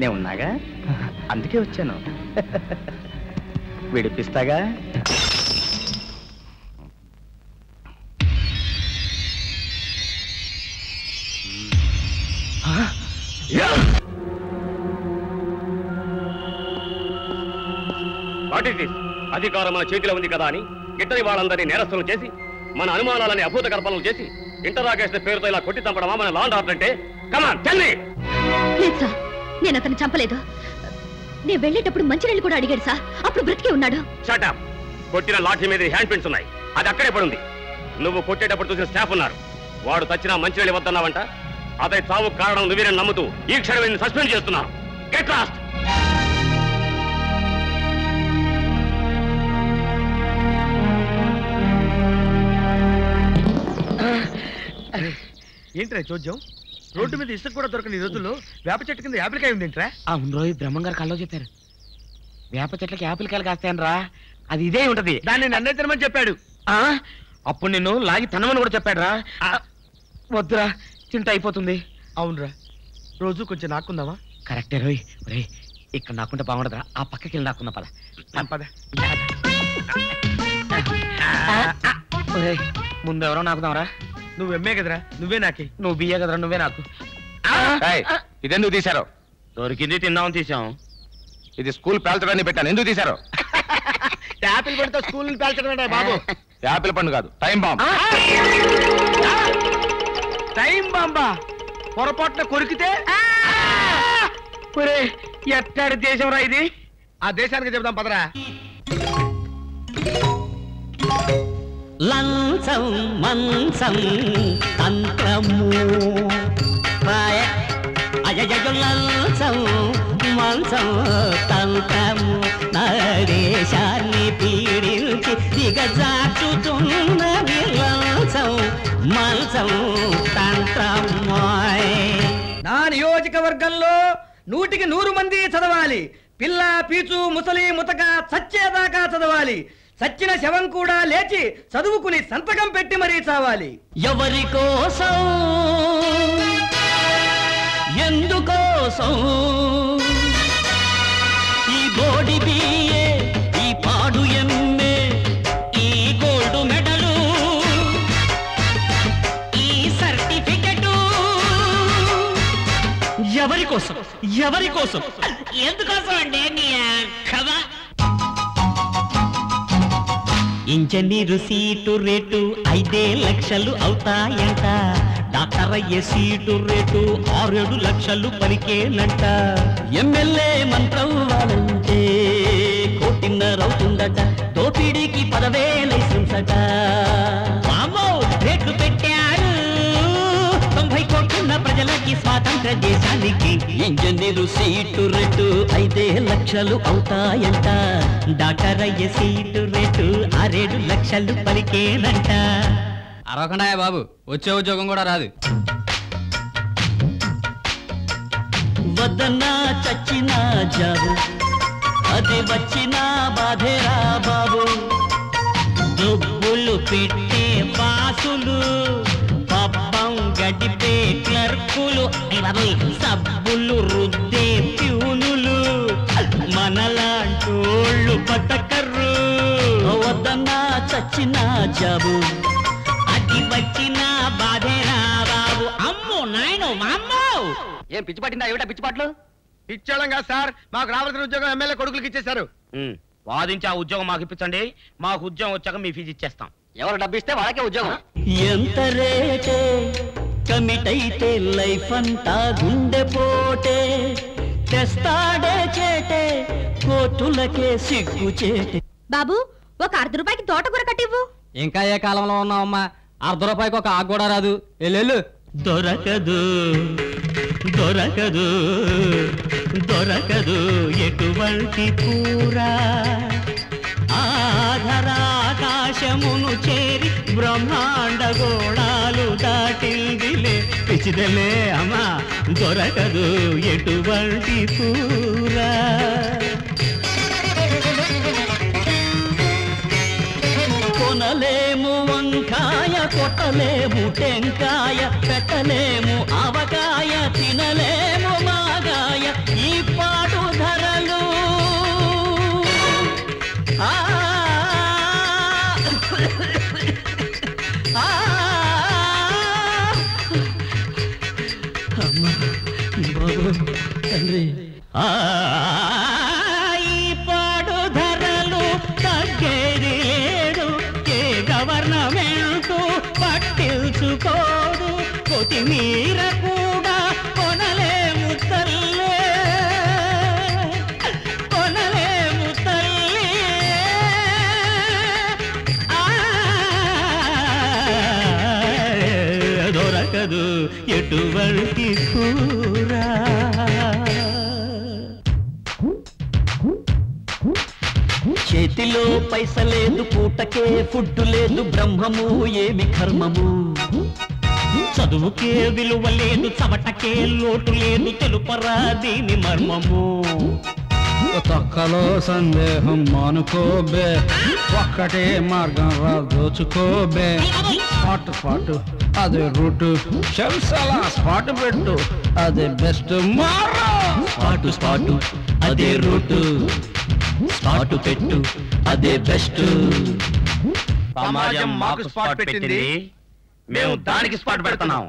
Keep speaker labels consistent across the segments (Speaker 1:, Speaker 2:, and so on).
Speaker 1: నేను ఉన్నాగా అందుకే వచ్చాను విడిపిస్తాగా
Speaker 2: వాట్ ఇస్ దిస్ అధికారం మన చేతిలో ఉంది కదా అని గిట్టని వాళ్ళందరినీ నేరస్తులు చేసి మన అనుమానాలని అభూత కల్పనలు చేసి ఇంటరాగేషన్ పేరుతో ఇలా కొట్టి చంపడమా మన లాండ్ ఆర్డర్ అంటే కమాన్ చెల్లి
Speaker 3: లేదు సార్ నేను అతను చంపలేదు నేను వెళ్ళేటప్పుడు మంచినీళ్ళు కూడా అడిగాడు సార్ అప్పుడు బ్రతికే ఉన్నాడు
Speaker 2: షటప్ కొట్టిన లాఠీ మీద హ్యాండ్ ప్రింట్స్ ఉన్నాయి అది అక్కడే పడుంది నువ్వు కొట్టేటప్పుడు చూసిన స్టాఫ్ ఉన్నారు వాడు చచ్చినా మంచినీళ్ళు వద్దన్నావంట అతని చావు కారణం నువ్వేనని నమ్ముతూ ఈ క్షణం సస్పెండ్ చేస్తున్నా గెట్ లాస్ట్
Speaker 4: ఏంట్రా చోద్యం రోడ్డు మీద ఇసుక కూడా దొరకని ఈ రోజుల్లో వేప చెట్టు కింద యాపిల్కాయ ఉందేంట్రా
Speaker 5: అవును రోజు బ్రహ్మంగారు కల్లో చెప్పారు వేప చెట్లకి యాపిల్ కాయలు కాస్తాయనరా అది ఇదే ఉంటది
Speaker 4: దాన్ని నన్నే తినమని చెప్పాడు
Speaker 5: ఆ అప్పుడు నిన్ను లాగి తనమని కూడా చెప్పాడురా ఆ, వద్దురా తింట అయిపోతుంది
Speaker 4: అవునరా రోజు కొంచెం నాకుందామా
Speaker 5: కరెక్టే రోయ్ ఒరేయ్ ఇక్కడ నాకుంటే బాగుండదురా ఆ పక్కకి వెళ్ళి నాకున్నా పద
Speaker 4: ఆ, పద
Speaker 5: ఒరేయ్ ముందు ఎవరో నాకుదాంరా
Speaker 4: నువ్వు ఎమ్మే కదరా నువ్వే నాకి
Speaker 5: నువ్వు బియ్య కదరా నువ్వే నాకు
Speaker 1: ఏయ్, ఇదెందుకు తీశారు
Speaker 5: దొరికింది తిందామని తీసాం
Speaker 1: ఇది స్కూల్ పేల్చడానికి పెట్టాను ఎందుకు తీశారు
Speaker 4: యాపిల్ పడితే స్కూల్ పేల్చడం బాబు
Speaker 1: యాపిల్ పండు కాదు టైం బాంబ్
Speaker 4: టైం బాంబా పొరపాటున కొరికితే
Speaker 5: ఒరే ఎట్టాడు దేశం రా ఇది
Speaker 4: ఆ దేశానికి చెబుదాం పదరా
Speaker 6: లంచం మంచం తంత్రము పాయ అజజజు లంచం మంచం తంత్రము నా దేశాన్ని పీడించి దిగజాచుతున్నది లంచం మంచం తంత్రమాయ్
Speaker 7: నా నియోజకవర్గంలో నూటికి నూరు మంది చదవాలి పిల్ల పీచు ముసలి ముతక చచ్చేదాకా చదవాలి చచ్చిన శవం కూడా లేచి చదువుకుని సంతకం పెట్టి మరీ చావాలి
Speaker 6: ఎవరి కోసం ఎందుకోసం ఈ బోడి బియ్యే ఈ పాడు ఎమ్మె ఈ గోల్డ్ మెడలు ఈ సర్టిఫికెట్ ఎవరి కోసం ఎవరి కోసం ఎందుకోసం అండి నీ కదా ఇంజనీరు సీటు రేటు ఐదే లక్షలు అవుతాయంట డాక్టర్ అయ్యే సీటు రేటు ఆరేడు లక్షలు పలికేనంట ఎమ్మెల్యే మంత్రం వాళ్ళంటే కోటిన్నర అవుతుందట దోపిడీకి పదవే లైసెన్స్ అట వామ్మో, రేట్లు పెట్టారు తొంభై కోట్లున్న ప్రజలకి స్వాతంత్ర దేశానికి ఇంజనీరు సీటు రేటు ఐదే లక్షలు అవుతాయంట డాక్టర్ అయ్యే సీటు రేటు ఆరేడు లక్షలు పలికేనంట
Speaker 7: అరవకుండా బాబు వచ్చే ఉద్యోగం కూడా రాదు
Speaker 6: వద్దన్నా చచ్చిన జాబు అది వచ్చిన బాధేరా బాబు దుబ్బులు పెట్టే బాసులు పబ్బం గడిపే క్లర్కులు అయ్ బాబోయ్, సబ్బులు రుద్దే ప్యూనులు మనలాంటోళ్ళు బతకర్రు వద్దన్నా చచ్చిన జాబు అది వచ్చిన బాధేరా బాబు అమ్మో నాయనో మామ్మో
Speaker 5: ఏం పిచ్చి పట్టిందా ఏమిటా పిచ్చి పాటలు
Speaker 4: ఇచ్చేయడం కాదు సార్ మాకు రావాల్సిన ఉద్యోగం ఎమ్మెల్యే కొడుకులకి ఇచ్చేశారు
Speaker 5: ఉమ్, వాదించి ఆ ఉద్యోగం మాకు ఇప్పించండి మాకు ఉద్యోగం వచ్చాక మీ ఫీజు ఇచ్చేస్తాం
Speaker 1: ఎవరు డబ్బిస్తే వాళ్ళకే ఉద్యోగం
Speaker 6: ఎంత రేటే కమిట్ అయితే లైఫ్ అంతా గుండెపోటే తెస్తాడే చేటే కోర్టులకే సిగ్గు చేటే
Speaker 3: బాబు ఒక అర్ధ రూపాయికి తోటకూర కట్టివ్వు
Speaker 7: ఇంకా ఏ కాలంలో ఉన్నావమ్మా అర్ధ రూపాయికి ఒక ఆకు కూడా రాదు వెళ్ళు
Speaker 6: దొరకదు దొరకదు దొరకదు ఎటువంటి పూరా ఆధరాకాశమును చేరి బ్రహ్మాండ గోళాలు దాటిందిలే పిచ్చిదలే అమ్మా దొరకదు ఎటువంటి పూరా కొనలేము వంకాయ కొట్టలేము టెంకాయ పెట్టలేము ఆవకాయ తినలేము మాగాయ ఈ
Speaker 7: తండ్రి
Speaker 6: ఆ, ఈ పాడు ధరలు తగ్గేది లేడు ఏ గవర్నమెంటు పట్టించుకోదు కొత్తిమీర కూడా కొనలేము తల్లే కొనలేము తల్లే ఆ, దొరకదు ఎటువంటి కూర చేతిలో పైస లేదు పూటకే ఫుడ్ లేదు బ్రహ్మము ఏమి కర్మము చదువుకే విలువ లేదు చవటకే లోటు లేదు తెలుపరా దీని మర్మము
Speaker 8: తొక్కలో సందేహం మానుకోబే ఒక్కటే మార్గం రా దోచుకోబే స్పాట్ స్పాట్ అదే రూట్ చెంసలా స్పాట్ పెట్టు అదే బెస్ట్ మారా
Speaker 6: స్పాటు స్పాటు అదే రూటు స్పాటు పెట్టు అదే బెస్ట్
Speaker 5: సమాజం మాకు స్పాట్ పెట్టింది మేము దానికి స్పాట్ పెడుతున్నాం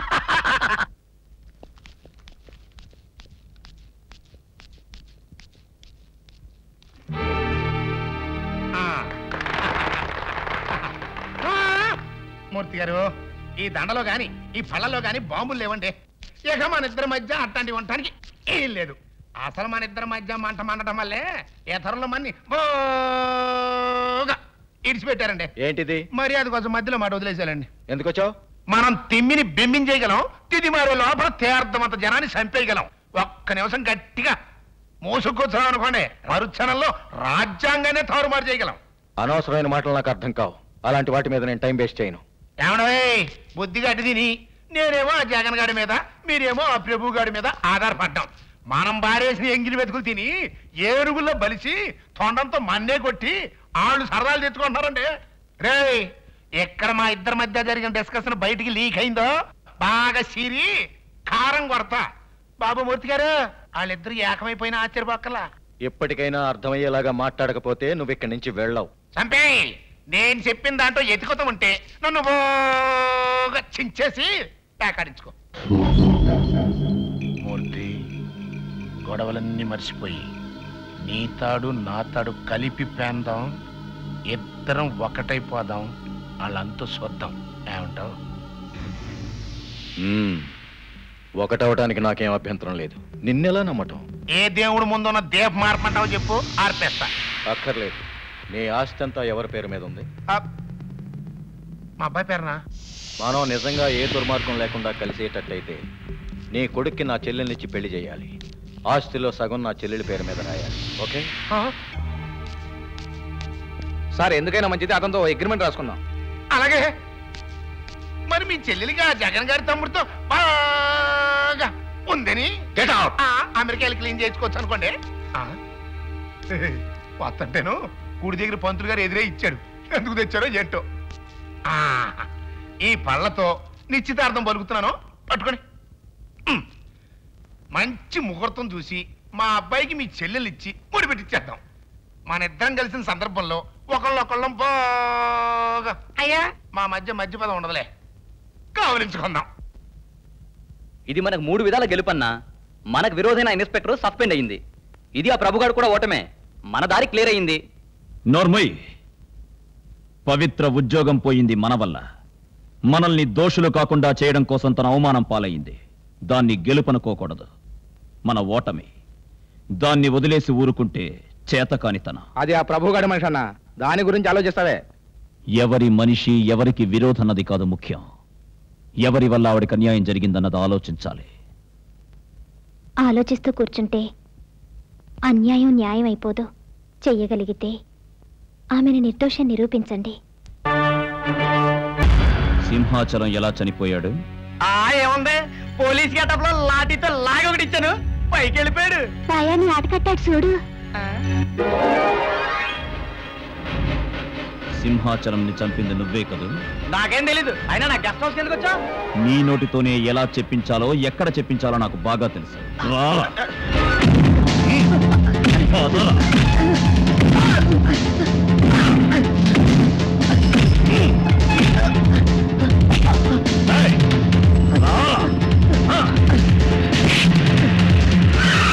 Speaker 9: మూర్తి గారు ఈ దండలో గాని ఈ పళ్ళలో గాని బాంబులు లేవండి ఇక మన ఇద్దరి మధ్య అట్లాంటి ఉండటానికి ఏం లేదు అసలు మన ఇద్దరి మధ్య మంట మండటం వల్లే ఇతరుల మన్ని బోగా ఇడిచిపెట్టారండి
Speaker 1: ఏంటిది
Speaker 9: మరి అది కొంచెం మధ్యలో మాట వదిలేసారండి
Speaker 1: ఎందుకు వచ్చావు
Speaker 9: మనం తిమ్మిని బింబించేయగలం తిది మారే లోపల తేర్థమంత జనాన్ని చంపేయగలం ఒక్క నిమిషం గట్టిగా మోసుకొచ్చాం అనుకోండి మరుక్షణంలో రాజ్యాంగాన్ని తారుమారు చేయగలం
Speaker 1: అనవసరమైన మాటలు నాకు అర్థం కావు అలాంటి వాటి మీద నేను టైం వేస్ట్ చేయను
Speaker 9: ఏమడోయ్ బుద్ధిగా అడ్డు తిని నేనేమో ఆ జగన్ గారి మీద మీరేమో ఆ ప్రభు గారి మీద ఆధారపడ్డాం మనం బారేసిన ఎంగిలి వెతుకులు తిని ఏరుగుల్లో బలిసి తొండంతో మన్నే కొట్టి వాళ్ళు సరదాలు తెచ్చుకుంటున్నారండి రే ఎక్కడ మా ఇద్దరి మధ్య జరిగిన డిస్కషన్ బయటికి లీక్ అయిందో బాగా సిరి కారం కొడతా బాబు మూర్తి గారు వాళ్ళిద్దరు ఏకమైపోయిన ఆశ్చర్యపోక్కలా
Speaker 1: ఎప్పటికైనా అర్థమయ్యేలాగా మాట్లాడకపోతే నువ్వు ఇక్కడి నుంచి వెళ్ళావు
Speaker 9: చంపే నేను చెప్పిన దాంట్లో ఎతికొత ఉంటే నన్ను బాగా చించేసి పేకాడించుకో మూర్తి గొడవలన్నీ మర్చిపోయి నీ తాడు నా తాడు కలిపి పేందాం ఇద్దరం ఒకటైపోదాం వాళ్ళంతా చూద్దాం ఏమంటావు
Speaker 1: మ్మ్. ఒకటవటానికి నాకేం అభ్యంతరం లేదు నిన్నెలా నమ్మటం
Speaker 9: ఏ దేవుడు ముందున్న దేవ మార్పంటావు చెప్పు ఆర్పేస్తా
Speaker 1: అక్కర్లేదు నీ ఆస్తి అంతా ఎవరి పేరు మీద ఉంది
Speaker 9: ఆ, మా అబ్బాయి పేరునా
Speaker 1: మనం నిజంగా ఏ దుర్మార్గం లేకుండా కలిసేటట్టయితే నీ కొడుక్కి నా చెల్లెల్నిచ్చి పెళ్లి చేయాలి ఆస్తిలో సగం నా చెల్లెలి పేరు మీద రాయాలి ఓకే సార్ ఎందుకైనా మంచిది అతనితో అగ్రిమెంట్ రాసుకుందాం
Speaker 9: అలాగే మరి మీ చెల్లెలికి ఆ జగన్ గారి తమ్ముడితో బాగా ఉందని
Speaker 1: Get out!
Speaker 9: ఆ, అమెరికాలు క్లీన్ చేసుకోవచ్చు అనుకోండి ఆ, వస్తుంటేను కుడి దగ్గర పంతులు గారు ఎదురే ఇచ్చాడు ఎందుకు తెచ్చారో ఏంటో ఆ, ఈ పళ్ళతో నిశ్చితార్థం పలుకుతున్నాను పట్టుకోండి ఉమ్. మంచి ముహూర్తం చూసి మా అబ్బాయికి మీ చెల్లెలు ఇచ్చి ముడిపెట్టిచ్చేద్దాం మన ఇద్దరం కలిసిన సందర్భంలో ఒకళ్ళొకళ్ళం బాగా అయ్యా మా మధ్య మధ్య పదం ఉండదులే కావలించుకుందాం
Speaker 10: ఇది మనకు మూడు విధాల గెలుపన్నా మనకు విరోధైన ఇన్స్పెక్టర్ సస్పెండ్ అయింది ఇది ఆ ప్రభుగాడు కూడా ఓటమే మన దారి క్లియర్ అయింది
Speaker 11: నోర్మయ్ పవిత్ర ఉద్యోగం పోయింది మన వల్ల మనల్ని దోషులు కాకుండా చేయడం కోసం తన అవమానం పాలయ్యింది దాన్ని గెలుపనుకోకూడదు మన ఓటమి దాన్ని వదిలేసి ఊరుకుంటే చేతకానితన
Speaker 1: అది ఆ ప్రభుగాడి మనిషి అన్న దాని గురించి ఆలోచిస్తావే
Speaker 11: ఎవరి మనిషి ఎవరికి విరోధన్నది కాదు ముఖ్యం ఎవరి వల్ల ఆవిడకి అన్యాయం జరిగిందన్నది ఆలోచించాలి
Speaker 3: ఆలోచిస్తూ కూర్చుంటే అన్యాయం న్యాయం అయిపోదు చెయ్యగలిగితే ఆమెను నిర్దోషం నిరూపించండి
Speaker 11: సింహాచలం ఎలా చనిపోయాడు
Speaker 7: ఆ ఏముంది పోలీస్ గెటప్ లో లాఠీతో లాగి ఒకటి ఇచ్చాను పైకి వెళ్ళిపోయాడు
Speaker 3: సాయాన్ని ఆటకట్టాడు చూడు
Speaker 11: సింహాచలంని చంపింది నువ్వే కదూ
Speaker 7: నాకేం తెలీదు అయినా నా గెస్ట్ హౌస్ ఎందుకు వచ్చా
Speaker 11: నీ నోటితోనే ఎలా చెప్పించాలో ఎక్కడ చెప్పించాలో నాకు బాగా తెలుసు రా. పదరా. ఏయ్, రా.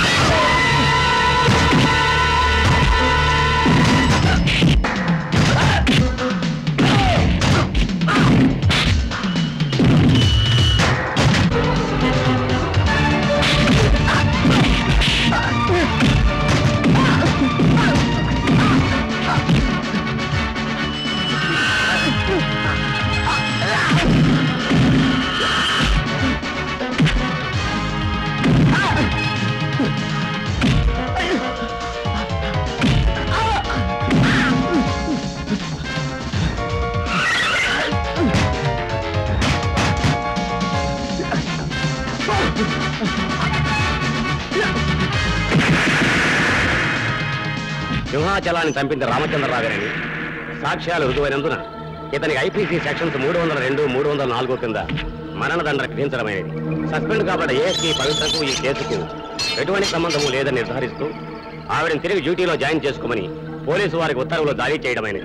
Speaker 2: సింహాచలాన్ని చంపింది రామచంద్రరావేనని సాక్ష్యాలు రుజువైనందున ఇతనికి ఐపీసీ సెక్షన్స్ మూడు వందల రెండు మూడు వందల నాలుగు కింద మరణదండ విధించడమైనది సస్పెండ్ కాబడ్డ ఏఎస్పీ పవిత్రకు ఈ కేసుకు ఎటువంటి సంబంధము లేదని నిర్ధారిస్తూ ఆవిడని తిరిగి డ్యూటీలో జాయిన్ చేసుకోమని పోలీసు వారికి ఉత్తర్వులు జారీ చేయడమైనది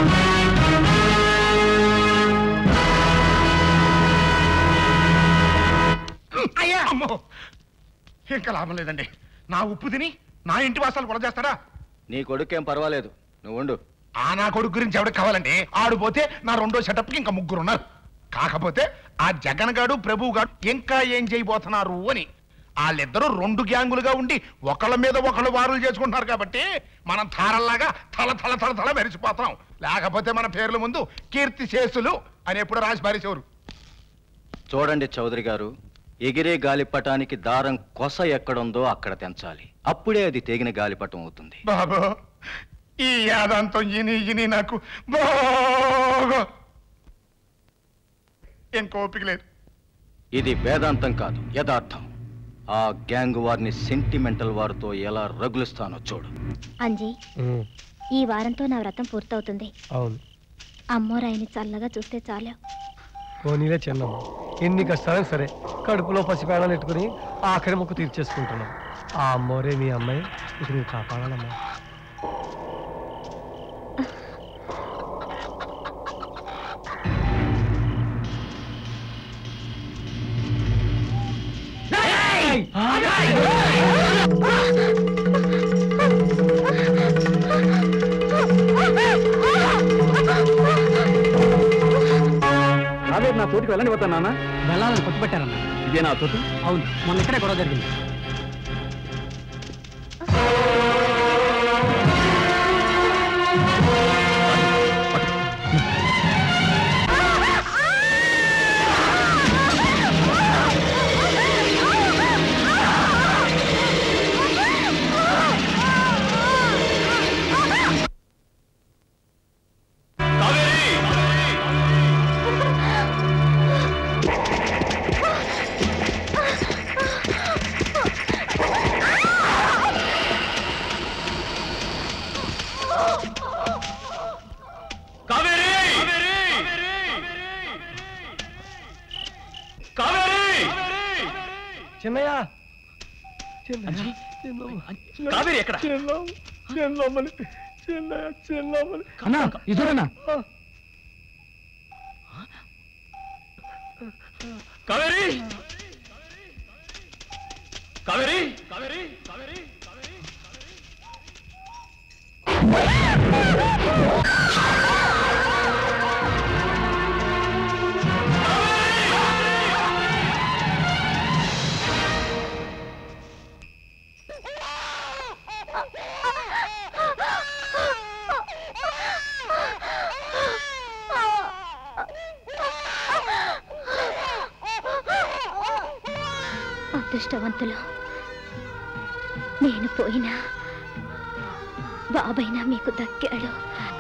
Speaker 9: అయ్యా అమ్మో ఇంకా లాభం లేదండి నా ఉప్పు తిని నా ఇంటి వాసాలు కూడా చేస్తారా
Speaker 1: నీ కొడుకేం పర్వాలేదు నువ్వు ఉండు
Speaker 9: ఆ నా కొడుకు గురించి ఎవరికి కావాలండి ఆడిపోతే నా రెండో సెటప్కి ఇంకా ముగ్గురు ఉన్నారు కాకపోతే ఆ జగన్ గాడు ప్రభు గాడు ఇంకా ఏం చేయబోతున్నారు అని వాళ్ళిద్దరూ రెండు గ్యాంగులుగా ఉండి ఒకళ్ళ మీద ఒకళ్ళు వారులు చేసుకుంటున్నారు కాబట్టి మనం తారల్లాగా తల తల తల తల మెరిసిపోతున్నాం లేకపోతే మన పేర్ల ముందు కీర్తి శేషులు అని ఎప్పుడు రాసి పారేసేవారు
Speaker 1: చూడండి చౌదరి గారు ఎగిరే గాలిపటానికి దారం కొస ఎక్కడుందో అక్కడ తెంచాలి అప్పుడే అది తెగిన గాలిపటం అవుతుంది
Speaker 9: బాబు ఈ యాదంతం ఇని ఇని నాకు బాగా ఇంకో ఓపిక లేదు
Speaker 1: ఇది వేదాంతం కాదు యథార్థం ఆ గ్యాంగ్ వారిని సెంటిమెంటల్ వారితో ఎలా రగులుస్తానో చూడు
Speaker 12: అంజీ ఈ వారంతో నా వ్రతం పూర్తవుతుంది
Speaker 13: అవును
Speaker 12: అమ్మోరాయిని చల్లగా చూస్తే చాలు
Speaker 13: పోనీలే చిన్నమ్మ ఎన్ని కష్టాలు సరే కడుపులో పసిపేడాలు పెట్టుకుని ఆఖరి మొక్కు తీర్చేసుకుంటున్నాం ఆ అమ్మోరే మీ అమ్మాయి ఇక నువ్వు కాపాడాలమ్మా
Speaker 11: కావేరి నా తోటికి వెళ్ళని వద్దా నాన్న
Speaker 14: వెళ్ళాలని పట్టుబట్టారన్నా
Speaker 11: ఇదే నా తోటి
Speaker 14: అవును మొన్న ఇక్కడే గొడవ జరిగింది
Speaker 13: చిన్నయ్య చిన్నయ్య
Speaker 11: కావేరి ఎక్కడ?
Speaker 13: చిన్నమ్మని చిన్నయ్య చిన్నమ్మని
Speaker 14: అన్నా ఇదురన్నా
Speaker 11: కావేరి కావేరి కావేరి కావేరి
Speaker 12: అదృష్టవంతులు నేను పోయినా బాబైనా మీకు దక్కాడు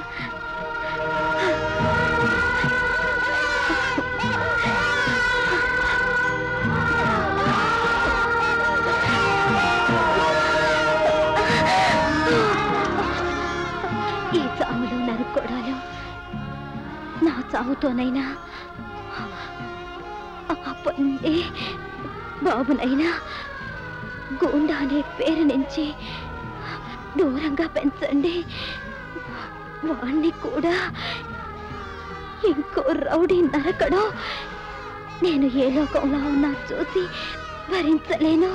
Speaker 12: ఈ చావులు నరుక్కోడాలు నా చావుతోనైనా ఆపండి బాబునైనా గూండా అనే పేరు నుంచి దూరంగా పెంచండి వాణ్ణి కూడా ఇంకో రౌడీ నరకడం నేను ఏ లోకంలో ఉన్నా చూసి భరించలేను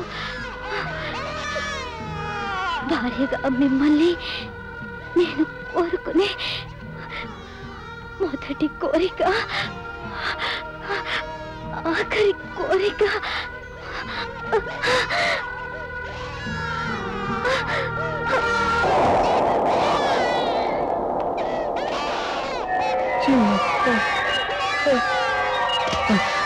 Speaker 12: భార్యగా మిమ్మల్ని నేను కోరుకునే మొదటి కోరిక ఆఖరి కోరిక
Speaker 13: చిన్న